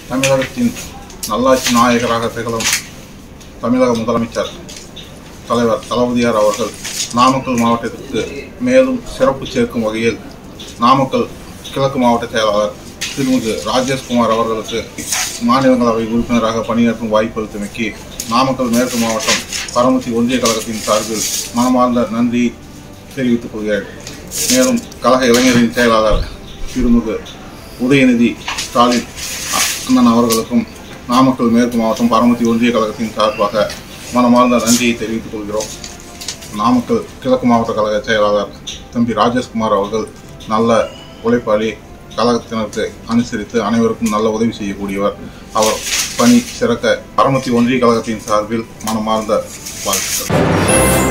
தமிழகத்தின் நல்லாட்சி நாயகராக திகழும் தமிழக முதலமைச்சர் தலைவர் தளபதியார் அவர்கள் நாமக்கல் மாவட்டத்திற்கு மேலும் சிறப்பு சேர்க்கும் வகையில் நாமக்கல் கிழக்கு மாவட்ட செயலாளர் திருமிகு ராஜேஷ்குமார் அவர்களுக்கு மாநிலங்களவை உறுப்பினராக பணியாற்றும் வாய்ப்பு அளித்தமைக்கு நாமக்கல் மேற்கு மாவட்டம் பரமத்தி ஒன்றிய கழகத்தின் சார்பில் மனமார்ந்த நன்றி தெரிவித்துக் கொள்கிறேன் மேலும் கழக இளைஞரின் செயலாளர் திருமிகு உதயநிதி ஸ்டாலின் அண்ணன் அவர்களுக்கும் நாமக்கல் மேற்கு மாவட்டம் பரமத்தி ஒன்றிய கழகத்தின் சார்பாக மனமார்ந்த நன்றியை தெரிவித்துக் கொள்கிறோம் நாமக்கல் கிழக்கு மாவட்ட கழக செயலாளர் தம்பி ராஜேஷ்குமார் அவர்கள் நல்ல உழைப்பாளி கழகத்தினருக்கு அனுசரித்து அனைவருக்கும் நல்ல உதவி செய்யக்கூடியவர் அவர் பணி சிறக்க பரமத்தி ஒன்றிய கழகத்தின் சார்பில் மனமார்ந்த வாழ்த்துக்கள்